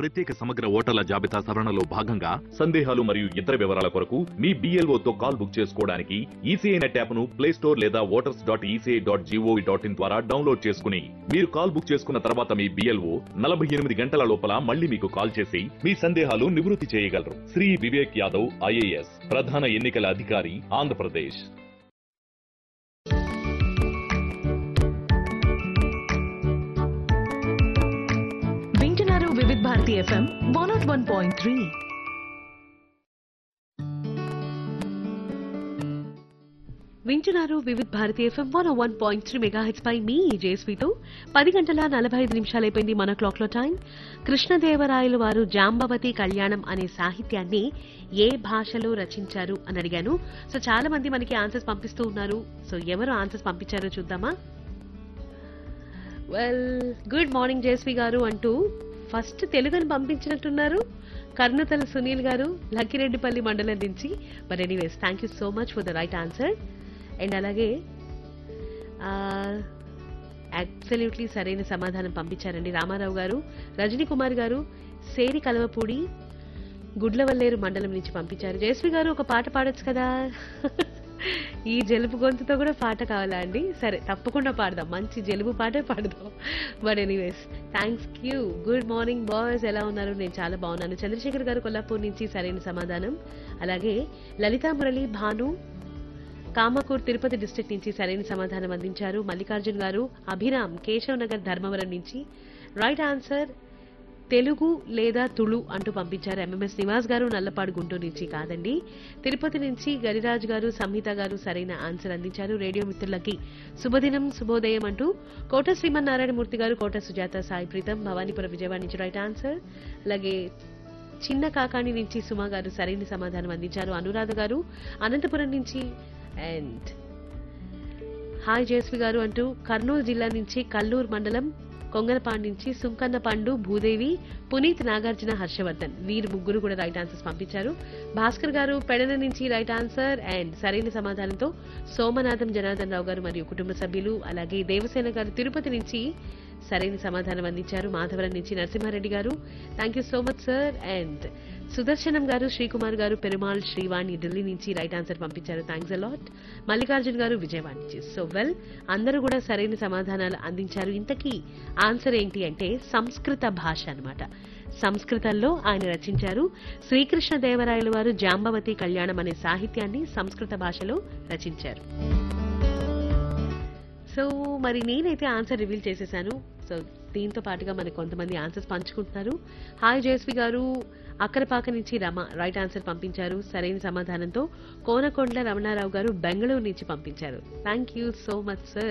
ప్రత్యేక సమగ్ర ఓటర్ల జాబితా సవరణలో భాగంగా సందేహాలు మరియు ఇతర వివరాల కొరకు మీ BLO తో కాల్ బుక్ చేసుకోవడానికి ఈసీఐ నెట్ యాప్ను ప్లే స్టోర్ లేదా voters dot ECI dot GOV dot in ద్వారా డౌన్లోడ్ చేసుకుని మీరు కాల్ బుక్ చేసుకున్న తర్వాత మీ బిఎల్ఓ నలభై ఎనిమిది గంటల లోపల మళ్ళీ మీకు కాల్ చేసి మీ సందేహాలు నివృత్తి చేయగలరు శ్రీ వివేక్ యాదవ్ ఐఏఎస్ ప్రధాన ఎన్నికల అధికారి ఆంధ్రప్రదేశ్ వింటున్నారు Vividh Bharati FM one nought one point three వింటున్నారు Vividh Bharati FM one one point three megahertz పై మీ జేస్వీతో పది గంటల నలభై ఐదు నిమిషాలు అయిపోయింది మన క్లాక్ లో టైం కృష్ణదేవరాయలు వారు జాంబవతి కళ్యాణం అనే సాహిత్యాన్ని ఏ భాషలో రచించారు అని అడిగాను సో చాలా మంది మనకి ఆన్సర్స్ పంపిస్తూ ఉన్నారు సో ఎవరు ఆన్సర్స్ పంపించారో చూద్దామా వెల్ గుడ్ మార్నింగ్ జయశ్రీ గారు అంటూ ఫస్ట్ తెలుగుని పంపించినట్టున్నారు కర్నతల సునీల్ గారు లక్కిరెడ్డిపల్లి మండలం నుంచి but anyways thank you so much for the right answer and అలాగే అబ్సల్యూట్లీ సరైన సమాధానం పంపించారండి రామారావు గారు రజనీ కుమార్ గారు సేరి కలవపూడి గుడ్లవల్లేరు మండలం నుంచి పంపించారు జయశ్రీ గారు ఒక పాట పాడొచ్చు కదా ఈ జలుబు గొంతుతో కూడా పాట కావాలా అండి సరే తప్పకుండా పాడదాం మంచి జలుబు పాటే పాడదాం but anyways thanks you good morning boys ఎలా ఉన్నారు నేను చాలా బాగున్నాను చంద్రశేఖర్ గారు కొల్లాపూర్ నుంచి సరైన సమాధానం అలాగే లలితా మురళి భాను కామకూర్ తిరుపతి డిస్ట్రిక్ట్ నుంచి సరైన సమాధానం అందించారు మల్లికార్జున్ గారు అభిరామ్ కేశవ్ నగర్ ధర్మవరం నుంచి రైట్ ఆన్సర్ తెలుగు లేదా తుళు అంటూ పంపించారు ఎంఎంఎస్ నివాస్ గారు నల్లపాడు గుంటూరు నుంచి కాదండి తిరుపతి నుంచి గరిరాజ్ గారు సంహిత గారు సరైన ఆన్సర్ అందించారు రేడియో మిత్రులకి శుభదినం శుభోదయం అంటూ కోట శ్రీమన్నారాయణమూర్తి గారు కోట సుజాత సాయి ప్రీతం భవానీపురం విజయవాడ నుంచి రైట్ ఆన్సర్ అలాగే చిన్న కాకాణి నుంచి సుమా గారు సరైన సమాధానం అందించారు అనురాధ గారు అనంతపురం నుంచి అండ్ హాయ్ జయశ్రీ గారు అంటూ కర్నూలు జిల్లా నుంచి కల్లూరు మండలం కొంగనపాడు నుంచి సుంకన్న పండు భూదేవి పునీత్ నాగార్జున హర్షవర్ధన్ వీరు ముగ్గురు కూడా రైట్ ఆన్సర్స్ పంపించారు భాస్కర్ గారు పెడన నుంచి రైట్ ఆన్సర్ అండ్ సరైన సమాధానంతో సోమనాథం జనార్దన్ రావు గారు మరియు కుటుంబ సభ్యులు అలాగే దేవసేన గారు తిరుపతి నుంచి సరైన సమాధానం అందించారు మాధవరం నుంచి Narasimha Reddy garu thank you so much sir and Sudarshanam garu Srikumar garu Perumal Srivani Delhi నుంచి రైట్ ఆన్సర్ పంపించారు థ్యాంక్స్ అలాట్ మల్లికార్జున్ గారు విజయవాడ నుంచి సో వెల్ అందరూ కూడా సరైన సమాధానాలు అందించారు ఇంతకీ ఆన్సర్ ఏంటి అంటే సంస్కృత భాష అన్నమాట సంస్కృతంలో ఆయన రచించారు శ్రీకృష్ణ దేవరాయల వారు జాంబవతి కళ్యాణం అనే సాహిత్యాన్ని సంస్కృత భాషలో రచించారు సో మరి నేనైతే ఆన్సర్ రివీల్ చేసేసాను సో దీంతో పాటుగా మనకి కొంతమంది ఆన్సర్స్ పంచుకుంటున్నారు హాయ్ జయశ్రీ గారు అక్కరపాక నుంచి రమ రైట్ ఆన్సర్ పంపించారు సరైన సమాధానంతో కోనకొండల రమణారావు గారు బెంగళూరు నుంచి పంపించారు thank you so much sir